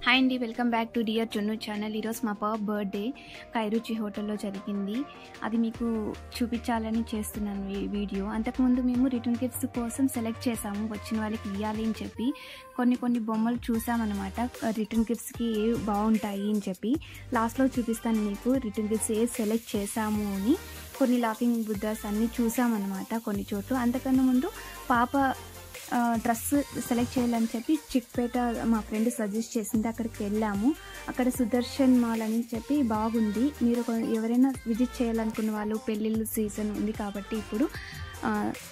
hi అండి welcome back to dear Junnu channel ఈరోజు మా పాప బర్త్డే కైరుచి హోటల్లో జరిగింది అది మీకు చూపించాలని చేస్తున్నాను ఈ వీడియో అంతకుముందు మేము రిటర్న్ గిఫ్ట్స్ కోసం సెలెక్ట్ చేసాము వచ్చిన వాళ్ళకి ఇవ్వాలి అని చెప్పి కొన్ని కొన్ని బొమ్మలు చూసామన్నమాట రిటర్న్ గిఫ్ట్స్కి ఏ బాగుంటాయి అని చెప్పి లాస్ట్లో చూపిస్తాను మీకు రిటర్న్ గిఫ్ట్స్ ఏ సెలెక్ట్ చేసాము అని కొన్ని లాఫింగ్ బుద్ధాస్ అన్నీ చూసామన్నమాట కొన్ని చోట్ల అంతకన్నా ముందు పాప ఆ, డ్రెస్ సెలెక్ట్ చేయాలని చెప్పి చిక్పేట మా ఫ్రెండ్ సజెస్ట్ చేసింది అక్కడికి వెళ్ళాము అక్కడ సుదర్శన్ మాల్ అని చెప్పి బాగుంది మీరు కొ- ఎవరైనా విజిట్ చేయాలనుకున్న వాళ్ళు పెళ్ళిళ్ళు సీజన్ ఉంది కాబట్టి ఇప్పుడు ఆ,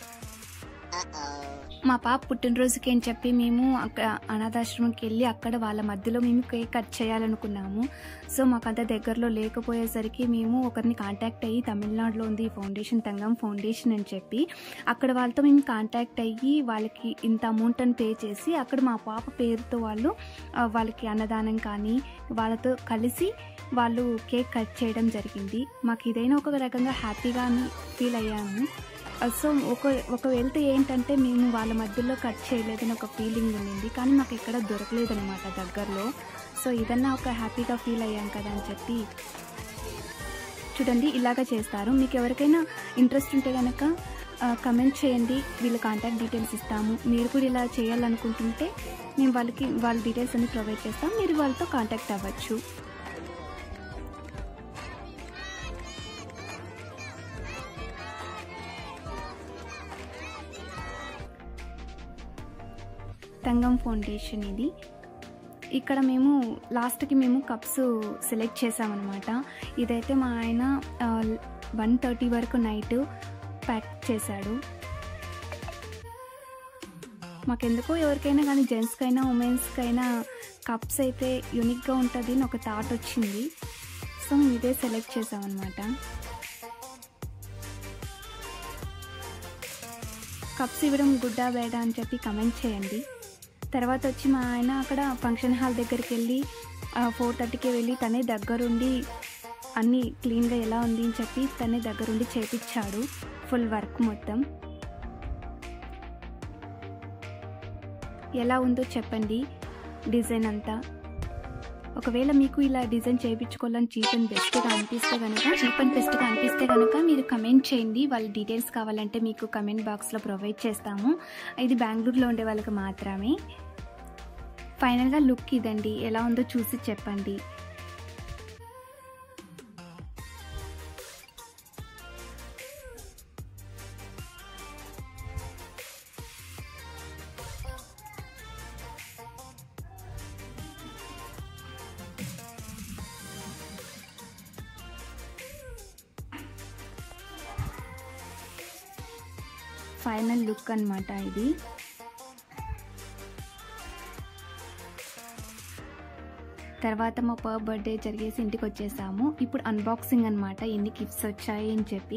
మా పాప పుట్టినరోజుకి అని చెప్పి మేము అక్కడ అనాథాశ్రమంకి వెళ్ళి అక్కడ వాళ్ళ మధ్యలో మేము కేక్ కట్ చేయాలనుకున్నాము సో మాకు అంత దగ్గరలో లేకపోయేసరికి మేము ఒకరిని కాంటాక్ట్ అయ్యి తమిళనాడులో ఉంది ఈ ఫౌండేషన్ తంగం ఫౌండేషన్ అని చెప్పి అక్కడ వాళ్ళతో మేము కాంటాక్ట్ అయ్యి వాళ్ళకి ఇంత అమౌంట్ అని పే చేసి అక్కడ మా పాప పేరుతో వాళ్ళు ఆ, వాళ్ళకి అన్నదానం కానీ వాళ్ళతో కలిసి వాళ్ళు కేక్ కట్ చేయడం జరిగింది మాకు ఇదైనా ఒక రకంగా హ్యాపీగా ఫీల్ అయ్యాము ఆ, సో ఒక ఒక వెళ్తే ఏంటంటే మేము వాళ్ళ మధ్యలో కట్ చేయలేదని ఒక ఫీలింగ్ ఉండింది కానీ మాకు ఇక్కడ దొరకలేదనమాట దగ్గరలో సో ఇదన్నా ఒక హ్యాపీగా ఫీల్ అయ్యాం కదా అని చెప్పి చూడండి ఇలాగ చేస్తారు మీకు ఎవరికైనా ఇంట్రెస్ట్ ఉంటే కనుక కమెంట్ చేయండి వీళ్ళ కాంటాక్ట్ డీటెయిల్స్ ఇస్తాము మీరు కూడా ఇలా చేయాలనుకుంటుంటే మేము వాళ్ళకి వాళ్ళ డీటెయిల్స్ అన్ని ప్రొవైడ్ చేస్తాం మీరు వాళ్ళతో కాంటాక్ట్ అవ్వచ్చు తంగం ఫౌండేషన్ ఇది ఇక్కడ మేము లాస్ట్కి మేము కప్స్ సెలెక్ట్ చేసామన్నమాట ఇదైతే మా ఆయన వన్ థర్టీ వరకు నైట్ ప్యాక్ చేశాడు మాకెందుకో ఎవరికైనా కానీ జెంట్స్కైనా ఉమెన్స్కైనా కప్స్ అయితే యూనిక్గా ఉంటుంది అని ఒక థాట్ వచ్చింది సో మేము ఇదే సెలెక్ట్ చేసామన్నమాట కప్స్ ఇవ్వడం గుడ్డా బేడా అని చెప్పి కమెంట్ చేయండి తర్వాత వచ్చి మా ఆయన అక్కడ ఫంక్షన్ హాల్ దగ్గరికి వెళ్ళి ఫోర్ థర్టీకి వెళ్ళి తనే దగ్గరుండి అన్నీ క్లీన్గా ఎలా ఉంది అని చెప్పి తనే దగ్గరుండి చేపించాడు ఫుల్ వర్క్ మొత్తం ఎలా ఉందో చెప్పండి డిజైన్ అంతా ఒకవేళ మీకు ఇలా డిజైన్ చేయించుకోవాలని చీప్ అండ్ బెస్ట్గా అనిపిస్తే కనుక చీప్ అండ్ బెస్ట్గా అనిపిస్తే కనుక మీరు కమెంట్ చేయండి వాళ్ళ డీటెయిల్స్ కావాలంటే మీకు కమెంట్ బాక్స్లో ప్రొవైడ్ చేస్తాము ఇది బెంగళూరులో ఉండే వాళ్ళకి మాత్రమే ఫైనల్గా లుక్ ఇదండి ఎలా ఉందో చూసి చెప్పండి ఫైనల్ లుక్ అన్నమాట ఇది తర్వాత మా పర్ బర్త్డే జరిగేసి ఇంటికి వచ్చేసాము ఇప్పుడు అన్బాక్సింగ్ అన్నమాట ఎన్ని గిఫ్ట్స్ వచ్చాయి అని చెప్పి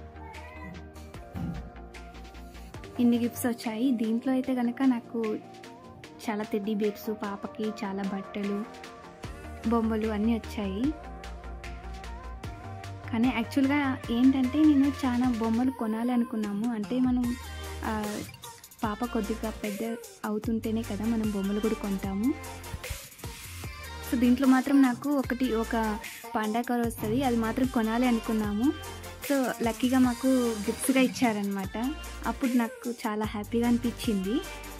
ఇన్ని గిఫ్ట్స్ వచ్చాయి దీంట్లో అయితే కనుక నాకు చాలా తెడ్డీ బేబ్స్ పాపకి చాలా బట్టలు బొమ్మలు అన్నీ వచ్చాయి కానీ యాక్చువల్గా ఏంటంటే నేను చాలా బొమ్మలు కొనాలి అనుకున్నాము అంటే మనం ఆ, పాప కొద్దిగా పెద్ద అవుతుంటేనే కదా మనం బొమ్మలు కూడా కొంటాము సో దీంట్లో మాత్రం నాకు ఒకటి ఒక పాండా కవర్ వస్తుంది అది మాత్రం కొనాలి అనుకున్నాము సో లక్కీగా మాకు గిఫ్ట్స్గా ఇచ్చారనమాట అప్పుడు నాకు చాలా హ్యాపీగా అనిపించింది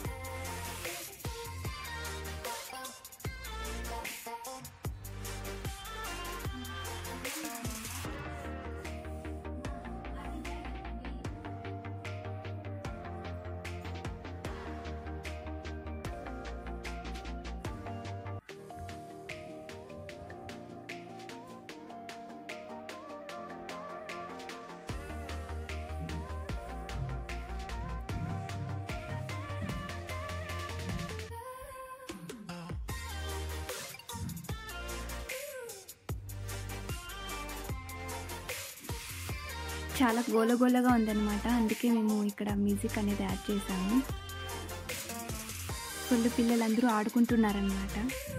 చాలా గోలగోలగా ఉందన్నమాట అందుకే మేము ఇక్కడ మ్యూజిక్ అనేది యాడ్ చేసాము ఫుల్ పిల్లలందరూ ఆడుకుంటున్నారనమాట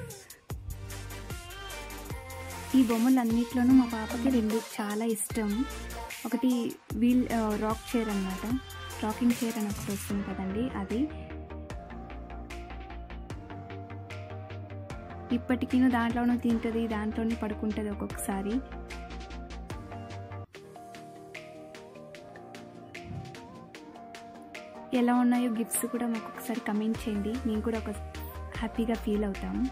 ఈ బొమ్మలన్నిట్లోనూ మా పాపకి రెండు చాలా ఇష్టం ఒకటి వీల్ ఆ, రాక్ చైర్ అన్నమాట రాకింగ్ చైర్ అని ఒకటి వస్తుంది కదండి అది ఇప్పటికీ దాంట్లోనూ తింటుంది దాంట్లోనే పడుకుంటుంది ఒక్కొక్కసారి ఎలా ఉన్నాయో గిఫ్ట్స్ కూడా మాకు ఒకసారి కమెంట్ చేయండి మేము కూడా ఒక హ్యాపీగా ఫీల్ అవుతాము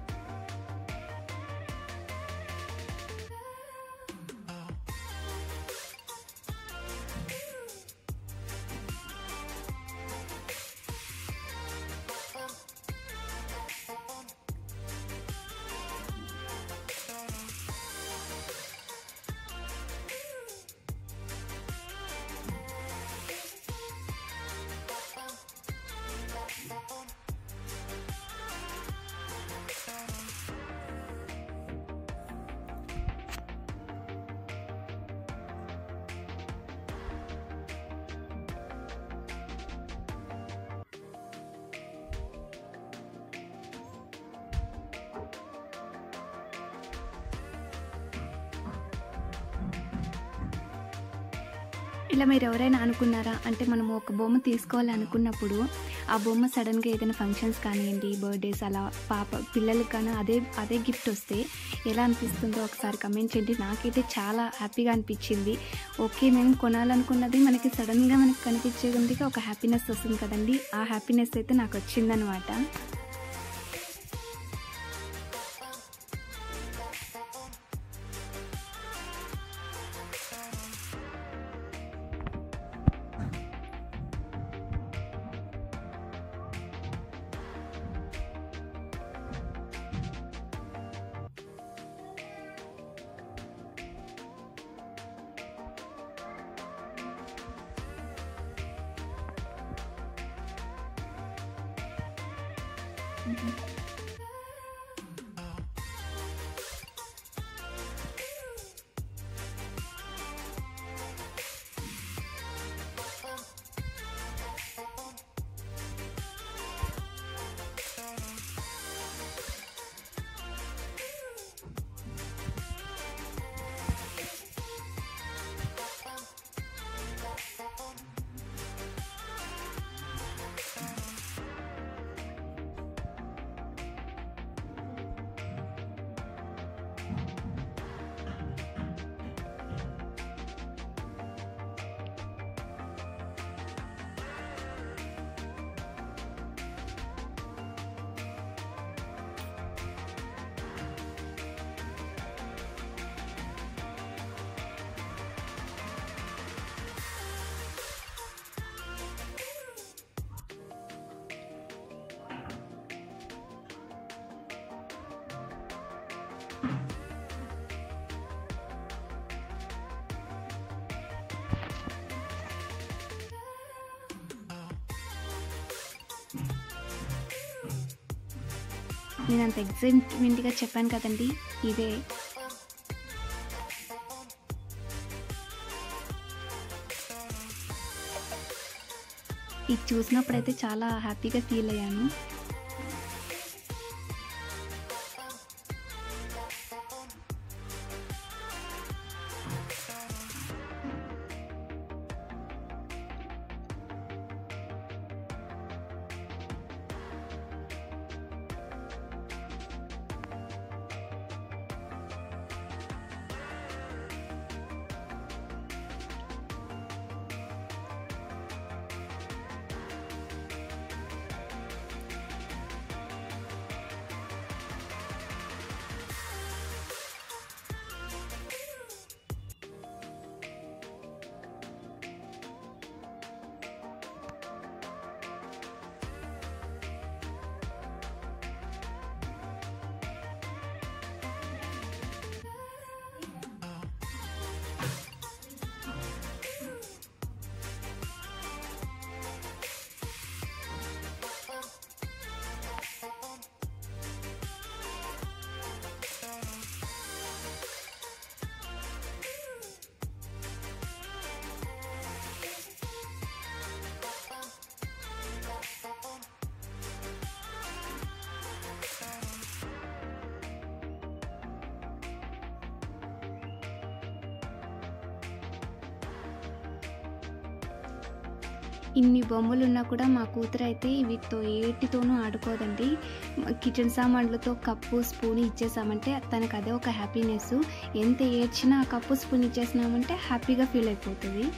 ఇలా మీరు ఎవరైనా అనుకున్నారా అంటే మనము ఒక బొమ్మ తీసుకోవాలి అనుకున్నప్పుడు ఆ బొమ్మ సడన్గా ఏదైనా ఫంక్షన్స్ కానివ్వండి బర్త్డేస్ అలా పాప పిల్లలకి కానీ అదే అదే గిఫ్ట్ వస్తే ఎలా అనిపిస్తుందో ఒకసారి కమెంట్ చేయండి నాకైతే చాలా హ్యాపీగా అనిపించింది ఓకే మేము కొనాలనుకున్నది మనకి సడన్గా మనకి కనిపించేది ఒక హ్యాపీనెస్ వస్తుంది కదండి ఆ హ్యాపీనెస్ అయితే నాకు వచ్చిందనమాట నేను అంత ఎగ్జైట్మెంట్గా చెప్పాను కదండి ఇదే ఇది చూసినప్పుడైతే చాలా హ్యాపీగా ఫీల్ అయ్యాను ఇన్ని బొమ్మలు ఉన్నా కూడా మా కూతురు అయితే వీటితో ఏటితోనూ ఆడుకోదండి కిచెన్ సామాన్లతో కప్పు స్పూన్ ఇచ్చేసామంటే తనకు అదే ఒక హ్యాపీనెస్ ఎంత ఏడ్చినా ఆ కప్పు స్పూన్ ఇచ్చేసినామంటే హ్యాపీగా ఫీల్ అయిపోతుంది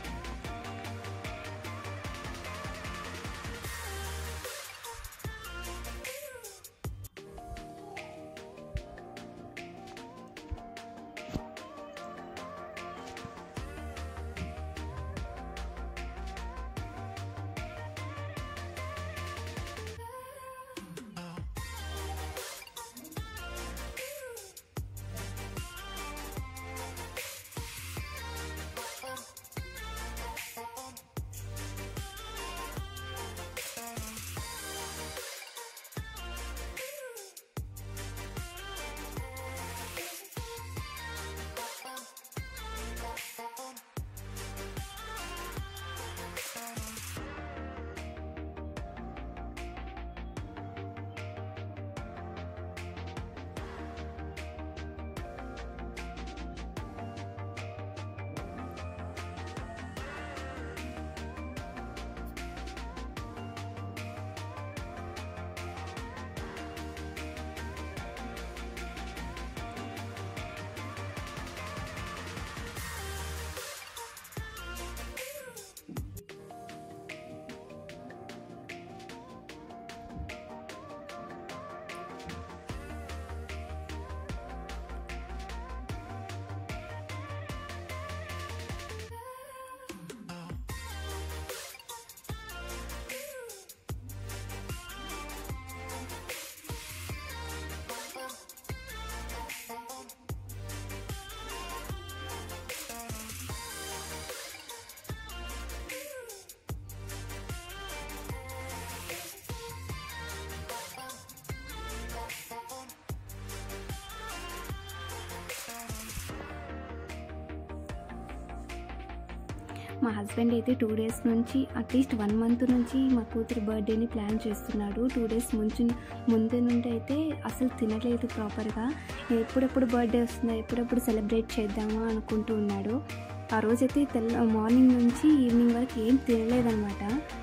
మా హస్బెండ్ అయితే టూ డేస్ నుంచి అట్లీస్ట్ వన్ మంత్ నుంచి మా కూతురు బర్త్డేని ప్లాన్ చేస్తున్నాడు టూ డేస్ ముంచు ముందు నుండి అయితే అసలు తినలేదు ప్రాపర్గా ఎప్పుడెప్పుడు బర్త్డే వస్తుందా ఎప్పుడెప్పుడు సెలబ్రేట్ చేద్దామా అనుకుంటూ ఉన్నాడు ఆ రోజైతే తెల్ల మార్నింగ్ నుంచి ఈవినింగ్ వరకు ఏం తినలేదన్నమాట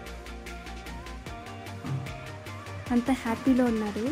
అంత హ్యాపీలో ఉన్నాడు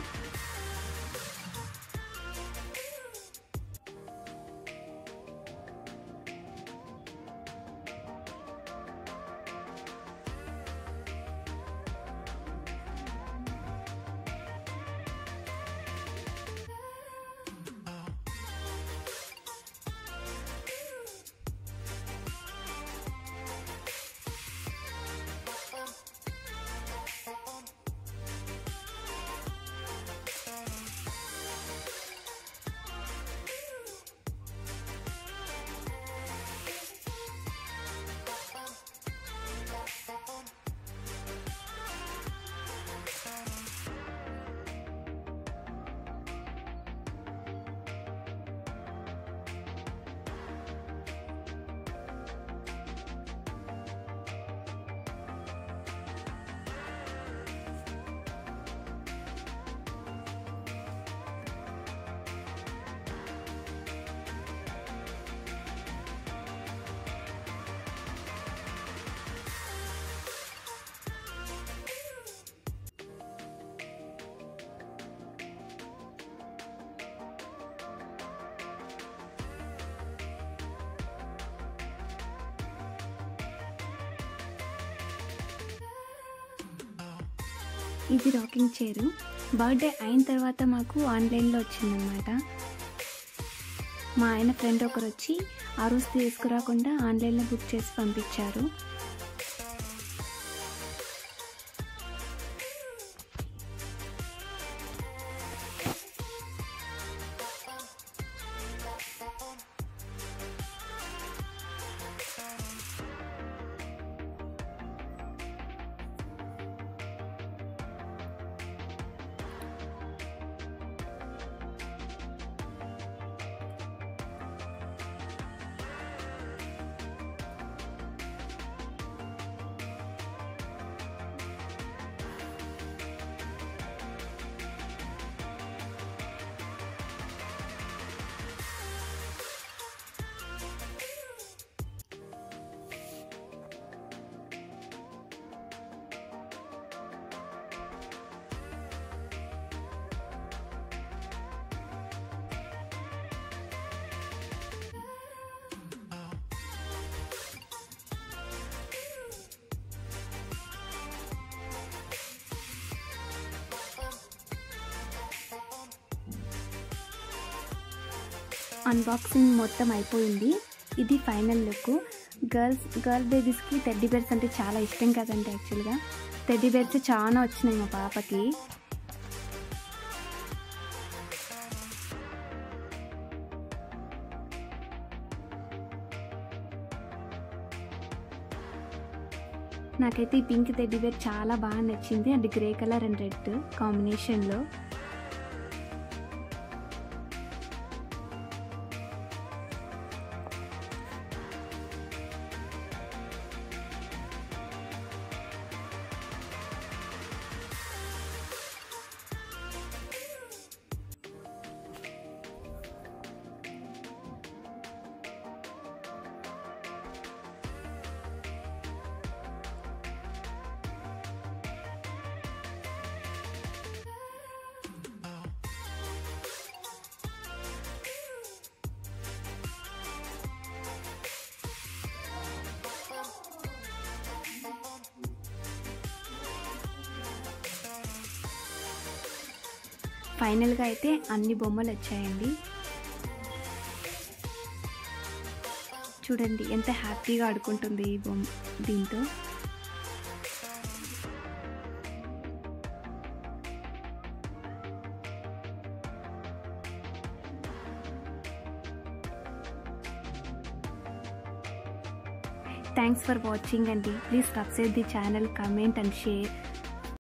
ఇది రాకింగ్ చైర్ బర్త్డే అయిన తర్వాత మాకు ఆన్లైన్లో వచ్చిందనమాట మా ఆయన ఫ్రెండ్ ఒకరు వచ్చి ఆ రోజు తీసుకురాకుండా ఆన్లైన్లో బుక్ చేసి పంపించారు అన్బాక్సింగ్ మొత్తం అయిపోయింది ఇది ఫైనల్ లుక్ గర్ల్స్ గర్ల్ బేబీస్కి టెడ్డీ బేర్స్ అంటే చాలా ఇష్టం కదండి యాక్చువల్గా టెడ్డీ బేర్స్ చాలా వచ్చినాయి మా పాపకి నాకైతే ఈ పింక్ టెడ్డీ బేర్ చాలా బాగా నచ్చింది and grey colour and red కాంబినేషన్లో ఫైనల్గా అయితే అన్ని బొమ్మలు వచ్చాయండి చూడండి ఎంత హ్యాపీగా ఆడుకుంటుంది ఈ బొమ్మ దీంతో థ్యాంక్స్ ఫర్ వాచింగ్ అండి please subscribe the channel comment and share